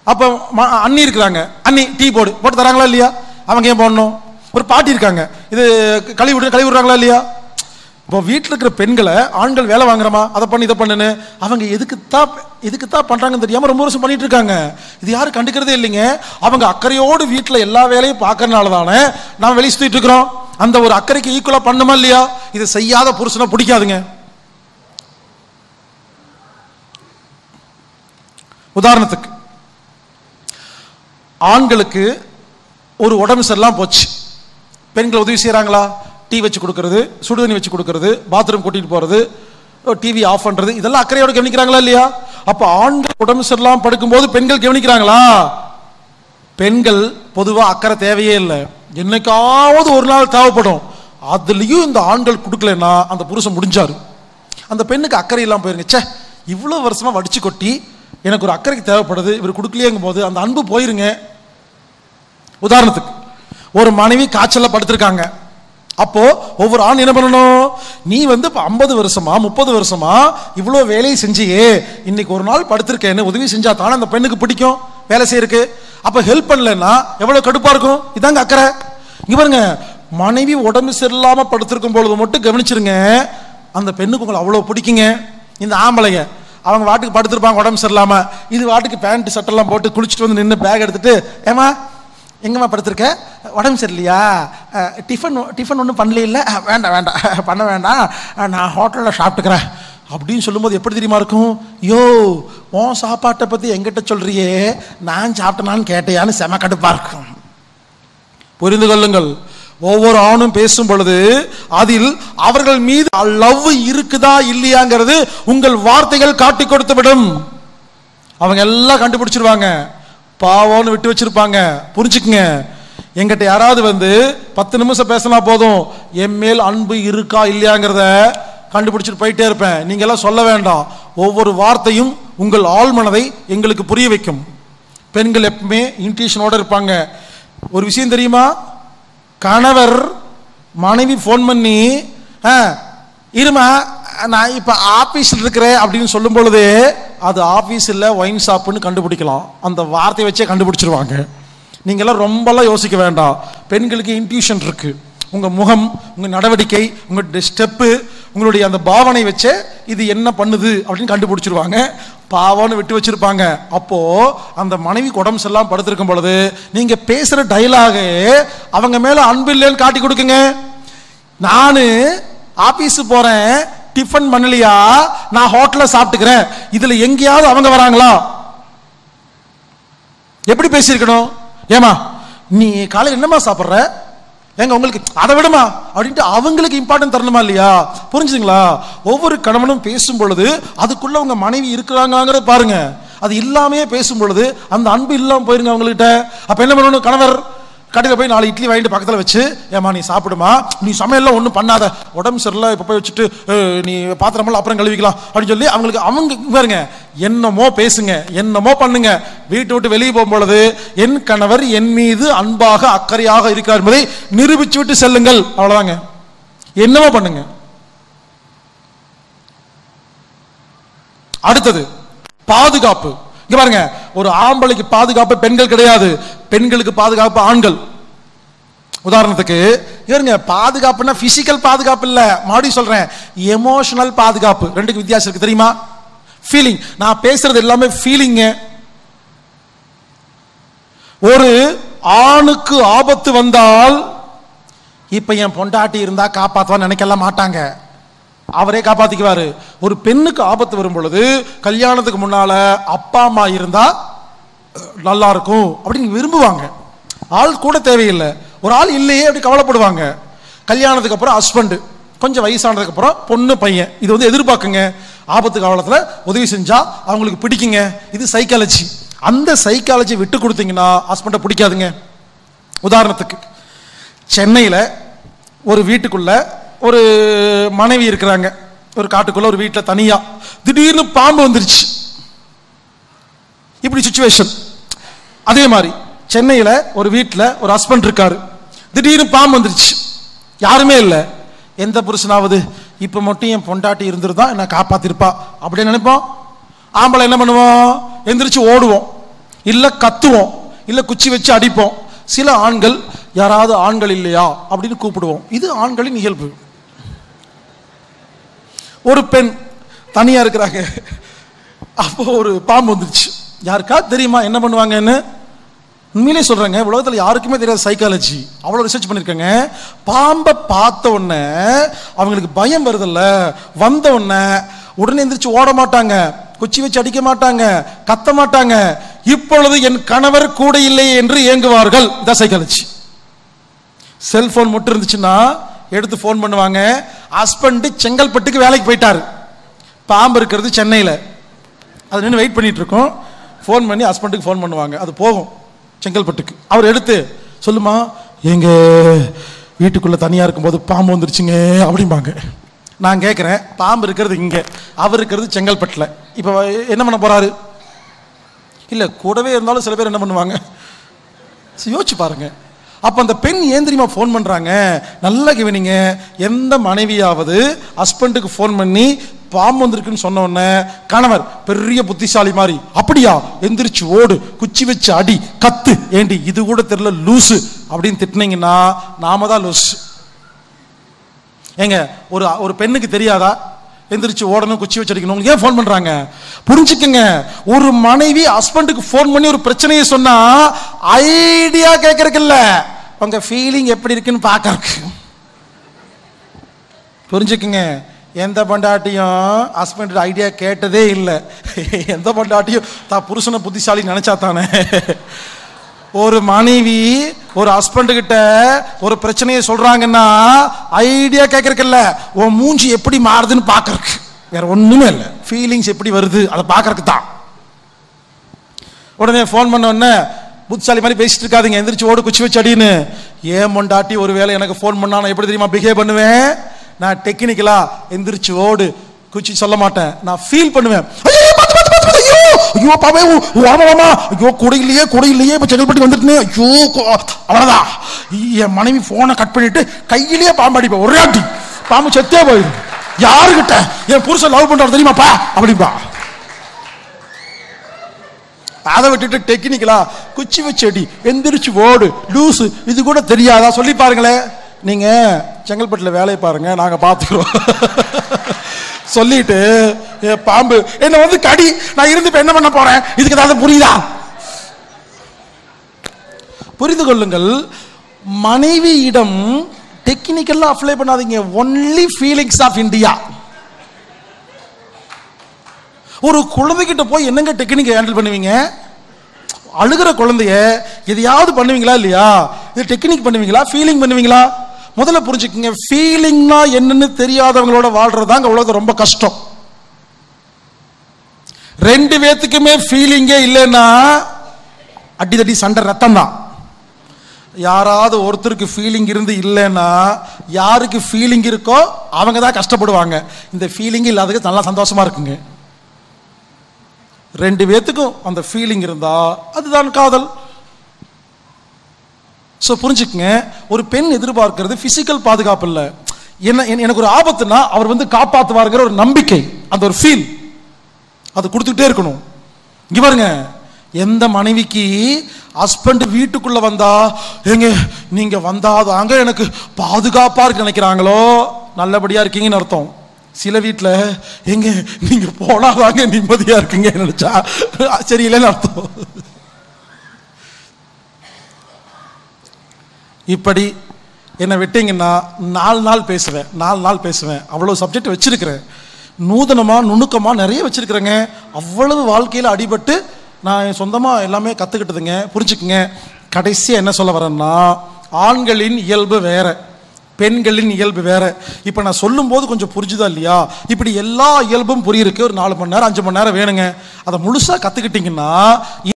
அப்போ ம- அண்ணி இருக்கிறாங்க அண்ணி டீ போடு போட்டு தராங்களா இல்லையா அவங்க ஏன் போடணும் ஒரு பாட்டி இருக்காங்க இது கழுவி விடு கழுவி விடுறாங்களா இல்லையா இப்போ வீட்டில் இருக்கிற பெண்களை ஆண்கள் வேலை வாங்குறமா அதை பண்ணி இதை பண்ணுன்னு அவங்க எதுக்கு தான் எதுக்கு தான் பண்ணுறாங்கன்னு தெரியாமல் ரொம்ப வருஷம் பண்ணிட்டு இருக்காங்க இது யாரும் கண்டுக்கிறதே இல்லைங்க அவங்க அக்கறையோடு வீட்டில் எல்லா வேலையும் பார்க்கறனால தானே நாம் வெளியே சுற்றிட்டு இருக்கிறோம் அந்த ஒரு அக்கறைக்கு ஈக்குவலாக பண்ணுமா இல்லையா இதை செய்யாத புருஷனை பிடிக்காதுங்க உதாரணத்துக்கு ஆண்களுக்கு ஒரு உடம்பு சரியில்லாம போச்சு பெண்கள் உதவி செய்கிறாங்களா டீ வச்சு கொடுக்கறது சுடுதண்ணி வச்சு கொடுக்கறது பாத்ரூம் கூட்டிட்டு போறது டிவி ஆஃப் பண்றது இதெல்லாம் அக்கறையோட கவனிக்கிறாங்களா இல்லையா அப்ப ஆண்கள் உடம்பு சரியில்லாம படுக்கும்போது பெண்கள் கவனிக்கிறாங்களா பெண்கள் பொதுவா அக்கறை தேவையே இல்லை என்னைக்காவது ஒரு நாள் தேவைப்படும் அதுலயும் இந்த ஆண்கள் கொடுக்கலன்னா அந்த புருஷன் முடிஞ்சாரு அந்த பெண்ணுக்கு அக்கறை இல்லாம போயிருங்க ச்சே இவ்வளவு வருஷமா வடிச்சு கொட்டி எனக்கு ஒரு அக்கறைக்கு தேவைப்படுது இவர் கொடுக்கலையேங்கும் போது அந்த அன்பு போயிருங்க உதாரணத்துக்கு ஒரு மனைவி காய்ச்சல்ல படுத்திருக்காங்க அப்போ ஒவ்வொரு ஆண் என்ன பண்ணணும் நீ வந்து இப்போ ஐம்பது வருஷமா முப்பது வருஷமா இவ்வளோ வேலையை செஞ்சியே இன்னைக்கு ஒரு நாள் படுத்திருக்கேன்னு உதவி செஞ்சா தானே அந்த பெண்ணுக்கு பிடிக்கும் வேலை செய்யறதுக்கு அப்போ ஹெல்ப் பண்ணலன்னா எவ்வளோ கடுப்பா இருக்கும் இதாங்க அக்கறை இங்க பாருங்க மனைவி உடம்பு சரியில்லாம படுத்திருக்கும் பொழுது மட்டும் கவனிச்சிருங்க அந்த பெண்ணுக்கு உங்களை அவ்வளோ பிடிக்குங்க இந்த ஆம்பளைங்க அவங்க வாட்டுக்கு படுத்திருப்பாங்க உடம்பு சரியில்லாம இது வாட்டுக்கு பேண்ட் சட்டெல்லாம் போட்டு குளிச்சுட்டு வந்து நின்று பேக் எடுத்துட்டு ஏமா எங்கம்மா படுத்திருக்க உடம்பு சரியில்லையா அஹ், டிஃபன் டிஃபன் ஒன்றும் பண்ணல இல்லை வேண்டாம் வேண்டாம் பண்ண வேண்டாம் அஹ், நான் ஹோட்டலில் சாப்பிட்டுக்கிறேன் அப்படின்னு சொல்லும்போது எப்படி தெரியுமா இருக்கும் யோ உன் சாப்பாட்டை பற்றி எங்கிட்ட சொல்றியே நான் சாப்பிட்டேனான்னு கேட்டையான்னு செம கடுப்பாக இருக்கும் புரிந்து கொள்ளுங்கள் ஒவ்வொரு ஆணும் பேசும் பொழுது அதில் அவர்கள் மீது லவ் இருக்குதா இல்லையாங்கிறது உங்கள் வார்த்தைகள் காட்டி கொடுத்து விடும் அவங்க எல்லாம் கண்டுபிடிச்சிருவாங்க பாவம்னு விட்டு வச்சிருப்பாங்க புரிஞ்சுக்குங்க எங்கிட்ட யாராவது வந்து பத்து நிமிஷம் பேசினா போதும் என் மேல் அன்பு இருக்கா இல்லையாங்கிறத கண்டுபிடிச்சிட்டு போயிட்டே இருப்பேன் நீங்க எல்லாம் சொல்ல வேண்டாம் ஒவ்வொரு வார்த்தையும் உங்கள் ஆழ்மனதை எங்களுக்கு புரிய வைக்கும் பெண்கள் எப்பவுமே இன்ட்யூஷனோட இருப்பாங்க ஒரு விஷயம் தெரியுமா கணவர் மனைவி ஃபோன் பண்ணி "ஆ, இருமா நான் இப்போ ஆஃபீஸில் இருக்கிறேன் அப்படின்னு சொல்லும் பொழுது அது ஆஃபீஸ் இல்லை ஒயின் ஷாப்புன்னு கண்டுபிடிக்கலாம் அந்த வார்த்தையை வச்சே கண்டுபிடிச்சிருவாங்க நீங்களாம் ரொம்பலாம் யோசிக்க வேண்டாம் பெண்களுக்கு இன்ட்யூஷன் இருக்கு உங்க முகம் உங்க நடவடிக்கை உங்க ஸ்டெப்பு உங்களுடைய அந்த பாவனை வச்சே இது என்ன பண்ணுது அப்படின்னு கண்டுபிடிச்சிருவாங்க பாவம்னு விட்டு வச்சிருப்பாங்க அப்போ அந்த மனைவி உடம்பு எல்லாம் படுத்திருக்கும் பொழுது நீங்க பேசுற டைலாகு அவங்க மேல அன்பு இல்லைன்னு காட்டி கொடுக்குங்க நானு ஆபீஸ் போறேன் டிஃபன் பண்ணலையா நான் ஹோட்டல்ல சாப்பிட்டுக்கிறேன் இதுல எங்கேயாவது அவங்க வராங்களா எப்படி பேசியிருக்கணும் ஏமா நீ காலையில் என்னம்மா சாப்பிட்ற ஏங்க உங்களுக்கு அதை விடுமா அப்படின்ட்டு அவங்களுக்கு இம்பார்ட்டன்ட் தரணுமா இல்லையா புரிஞ்சுதுங்களா ஒவ்வொரு கணவனும் பேசும் பொழுது அதுக்குள்ள உங்க மனைவி இருக்கிறாங்கிறத பாருங்க அது இல்லாமையே பேசும் பொழுது அந்த அன்பு இல்லாம போயிருங்க அவங்ககிட்ட அப்ப என்ன பண்ணணும் கணவர் கடையில் போய் நாலு இட்லி வாங்கிட்டு பக்கத்தில் வச்சு ஏமா நீ சாப்பிடுமா நீ சமையல்லாம் ஒன்றும் பண்ணாத உடம்பு சரியில்லை இப்போ போய் வச்சுட்டு அஹ், நீ பாத்திரமெல்லாம் அப்புறம் கழுவிக்கலாம் அப்படின்னு சொல்லி அவங்களுக்கு அவங்க இங்க பாருங்க என்னமோ பேசுங்க என்னமோ பண்ணுங்க வீட்டை விட்டு வெளியே போகும் பொழுது என் கணவர் என் மீது அன்பாக அக்கறையாக இருக்கார் என்பதை நிரூபிச்சு விட்டு செல்லுங்கள் அவ்வளவுதாங்க என்னமோ பண்ணுங்க அடுத்தது பாதுகாப்பு இங்க பாருங்க ஒரு ஆம்பளைக்கு பாதுகாப்பு பெண்கள் கிடையாது பெண்களுக்கு பாதுகாப்பு ஆண்கள் உதாரணத்துக்கு இருங்க பாதுகாப்புனா பிசிக்கல் பாதுகாப்பு இல்ல மறுபடியும் சொல்றேன் எமோஷனல் பாதுகாப்பு ரெண்டுக்கு வித்தியாசம் இருக்கு தெரியுமா ஃபீலிங் நான் பேசுறது எல்லாமே ஃபீலிங்க ஒரு ஆணுக்கு ஆபத்து வந்தால் இப்ப என் பொண்டாட்டி இருந்தா காப்பாத்துவான்னு நினைக்கலாம் மாட்டாங்க அவரே காப்பாத்திக்குவாரு ஒரு பெண்ணுக்கு ஆபத்து வரும் பொழுது கல்யாணத்துக்கு முன்னால அப்பா அம்மா இருந்தா அஹ், நல்லா இருக்கும் அப்படின்னு விரும்புவாங்க ஆள் கூட தேவையில்லை ஒரு ஆள் இல்லையே அப்படி கவலைப்படுவாங்க கல்யாணத்துக்கு அப்புறம் ஹஸ்பண்ட் கொஞ்சம் வயசானதுக்கு அப்புறம் பொண்ணு பையன் இது வந்து எதிர்பார்க்குங்க ஆபத்து காலத்துல உதவி செஞ்சா அவங்களுக்கு பிடிக்குங்க இது சைக்காலஜி அந்த சைக்காலஜி விட்டு கொடுத்தீங்கன்னா ஹஸ்பண்டை பிடிக்காதுங்க உதாரணத்துக்கு சென்னையில் ஒரு வீட்டுக்குள்ள ஒரு மனைவி இருக்கிறாங்க ஒரு காட்டுக்குள்ள ஒரு வீட்டில் தனியா திடீர்னு பாம்பு வந்துருச்சு இப்படி சுச்சுவேஷன் அதே மாதிரி சென்னையில் ஒரு வீட்டில் ஒரு ஹஸ்பண்ட் இருக்காரு திடீர்னு பாம்பு வந்துருச்சு யாருமே இல்லை எந்த புருஷனாவது இப்போ மட்டும் என் பொண்டாட்டி இருந்திருந்தா என்ன காப்பாத்திருப்பா அப்படின்னு நினைப்போம் ஆம்பளை என்ன பண்ணுவோம் எந்திரிச்சு ஓடுவோம் இல்ல கத்துவோம் இல்ல குச்சி வச்சு அடிப்போம் சில ஆண்கள் யாராவது ஆண்கள் இல்லையா அப்படின்னு கூப்பிடுவோம் இது ஆண்களின் இயல்பு ஒரு பெண் தனியா இருக்கிறாங்க அப்போ ஒரு பாம்பு வந்துருச்சு யாருக்கா தெரியுமா என்ன பண்ணுவாங்கன்னு உண்மையிலே சொல்றேங்க உலகத்துல யாருக்குமே தெரியாத சைக்காலஜி அவ்வளவு ரிசர்ச் பண்ணிருக்காங்க பாம்பை பார்த்த உடனே அவங்களுக்கு பயம் வருதுல்ல வந்த உடனே உடனே எந்திரிச்சு ஓட மாட்டாங்க குச்சி வச்சு அடிக்க மாட்டாங்க கத்த மாட்டாங்க இப்பொழுது என் கணவர் கூட இல்லை என்று ஏங்குவார்கள் இதான் சைக்காலஜி செல்போன் மட்டும் இருந்துச்சுன்னா எடுத்து ஃபோன் பண்ணுவாங்க ஹஸ்பண்ட் செங்கல்பட்டுக்கு வேலைக்கு போயிட்டாரு பாம்பு இருக்கிறது சென்னையில் அது நின்று வெயிட் பண்ணிட்டு இருக்கோம் ஃபோன் பண்ணி ஹஸ்பண்டுக்கு ஃபோன் பண்ணுவாங்க அது போகும் செங்கல்பட்டுக்கு அவர் எடுத்து சொல்லுமா எங்க வீட்டுக்குள்ள தனியா இருக்கும்போது பாம்பு வந்துருச்சுங்க அப்படிம்பாங்க நான் கேட்குறேன் பாம்பு இருக்கிறது இங்க அவர் இருக்கிறது செங்கல்பட்டில் இப்போ என்ன பண்ண போறாரு இல்ல கூடவே இருந்தாலும் சில பேர் என்ன பண்ணுவாங்க சரி, யோசிச்சு பாருங்க அப்ப அந்த பெண் ஏன் தெரியுமா ஃபோன் பண்றாங்க நல்லா கவனிங்க எந்த மனைவியாவது ஹஸ்பண்டுக்கு ஃபோன் பண்ணி பாம்பு வந்திருக்குன்னு சொன்ன உடனே கணவர் பெரிய புத்திசாலி மாதிரி அப்படியா எந்திரிச்சு ஓடு குச்சி வச்சு அடி கத்து ஏண்டி இது கூட தெரியல லூசு அப்படின்னு திட்டினீங்கன்னா நாம தான் லூசு ஏங்க ஒரு ஒரு பெண்ணுக்கு தெரியாதா எந்திரிச்சு ஓடணும் குச்சி வச்சு அடிக்கணும் உங்களுக்கு ஏன் ஃபோன் பண்றாங்க புரிஞ்சுக்கங்க ஒரு மனைவி ஹஸ்பண்டுக்கு ஃபோன் பண்ணி ஒரு பிரச்சனையை சொன்னா ஐடியா கேட்கறதுக்கு உங்க ஃபீலிங் எப்படி இருக்குன்னு பார்க்கறதுக்கு புரிஞ்சுக்குங்க எந்த பொண்டாட்டியும் ஹஸ்பண்ட் ஐடியா கேட்டதே இல்லை எந்த பொண்டாட்டியும் தான் புருஷனை புத்திசாலி நினைச்சா தானே ஒரு மனைவி ஒரு ஹஸ்பண்ட் கிட்ட ஒரு பிரச்சனையை சொல்றாங்கன்னா ஐடியா கேட்கறதுல உன் மூஞ்சி எப்படி மாறுதுன்னு பார்க்கறதுக்கு வேற ஒண்ணுமே இல்லை ஃபீலிங்ஸ் எப்படி வருது அதை பார்க்கறதுக்கு தான் உடனே ஃபோன் பண்ண உடனே புத்திசாலி மாதிரி பேசிட்டு இருக்காதீங்க எந்திரிச்சு ஓடு குச்சி வச்சு அடின்னு ஏன் மொண்டாட்டி ஒருவேளை எனக்கு ஃபோன் பண்ணா நான் எப்படி தெரியுமா பிஹேவ் பண்ணுவேன் நான் டெக்னிக்கலா எந்திரிச்சு ஓடு குச்சி சொல்ல மாட்டேன் நான் ஃபீல் பண்ணுவேன் ஐயோ, பாத்து, பாத்து, பாத்து, ஐயோ ஐயோ பாவே வாமா ஐயோ குடையிலேயே குடையிலேயே இப்ப செங்கல்பட்டு வந்துட்டு ஐயோ கொ- அவ்வளவுதான் என் மனைவி போனை கட் பண்ணிட்டு கையிலேயே பாம்பு அடிப்பேன் ஒரே அடி பாம்பு செத்தே போயிடும் யாருகிட்ட என் புருஷன் லவ் பண்றாரு தெரியுமாப்பா அப்படிப்பா அதை விட்டுட்டு டெக்னிக்கலா குச்சி வச்சு அடி எந்திரிச்சு ஓடு லூசு இது கூட தெரியாதா சொல்லி பாருங்களேன் நீங்க செங்கல்பட்டுல வேலையை பாருங்க நாங்க பாத்துக்கிறோம் சொல்லிட்டு "ஏ, பாம்பு என்ன வந்து கடி நான் இருந்து இப்ப என்ன பண்ண போறேன் இதுக்கு ஏதாவது புரியுதா புரிந்து கொள்ளுங்கள் மனைவியிடம் டெக்னிக்கலா அப்ளை பண்ணாதீங்க ஒன்லி ஃபீலிங்ஸ் ஆஃப் இந்தியா ஒரு குழந்தைகிட்ட போய் என்னங்க டெக்னிக் ஹேண்டில் பண்ணுவீங்க அழுகிற குழந்தைய எதையாவது பண்ணுவீங்களா இல்லையா இது டெக்னிக் பண்ணுவீங்களா ஃபீலிங் பண்ணுவீங்களா முதல்ல புரிஞ்சுக்கங்க ஃபீலிங்னா என்னன்னு தெரியாதவங்களோட வாழ்றதாங்க உலகம் ரொம்ப கஷ்டம் ரெண்டு பேத்துக்குமே ஃபீலிங்கே இல்லைன்னா அடிதடி சண்டை ரத்தம் தான் யாராவது ஒருத்தருக்கு ஃபீலிங் இருந்து இல்லைன்னா யாருக்கு ஃபீலிங் இருக்கோ அவங்க தான் கஷ்டப்படுவாங்க இந்த ஃபீலிங் இல்லாததுக்கு நல்லா சந்தோஷமா இருக்குங்க ரெண்டு பேத்துக்கும் அந்த ஃபீலிங் இருந்தா அதுதான் காதல் ஸோ புரிஞ்சுக்குங்க ஒரு பெண் எதிர்பார்க்கிறது பிசிக்கல் பாதுகாப்பு இல்லை என்ன என்ன- எனக்கு ஒரு ஆபத்துனா அவர் வந்து காப்பாத்துவாருங்கிற ஒரு நம்பிக்கை அந்த ஒரு ஃபீல் அது கொடுத்துக்கிட்டே இருக்கணும் இங்க பாருங்க எந்த மனைவிக்கு ஹஸ்பண்ட் வீட்டுக்குள்ள வந்தா ஏங்க நீங்க வந்தாதாங்க எனக்கு பாதுகாப்பா இருக்கு நினைக்கிறாங்களோ நல்லபடியா இருக்கீங்கன்னு அர்த்தம் சில வீட்ல எங்க நீங்க போனாதாங்க நிம்மதியா இருக்கீங்க நினைச்சா சரியில்லைன்னு அர்த்தம் இப்படி என்னை விட்டீங்கன்னா நாலு நாள் பேசுவேன் நாலு நாள் பேசுவேன் அவ்வளோ சப்ஜெக்ட் வச்சிருக்கிறேன் நூதனமா நுணுக்கமா நிறைய வச்சிருக்கிறேங்க அவ்வளவு வாழ்க்கையில் அடிபட்டு நான் சொந்தமாக எல்லாமே கற்றுக்கிட்டதுங்க புரிஞ்சுக்குங்க கடைசியாக என்ன சொல்ல வரேன்னா ஆண்களின் இயல்பு வேற பெண்களின் இயல்பு வேற இப்போ நான் சொல்லும்போது கொஞ்சம் புரிஞ்சுதா இல்லையா இப்படி எல்லா இயல்பும் புரியிருக்கு ஒரு நாலு மணி நேரம் அஞ்சு மணி நேரம் வேணுங்க அதை முழுசாக கற்றுக்கிட்டிங்கன்னா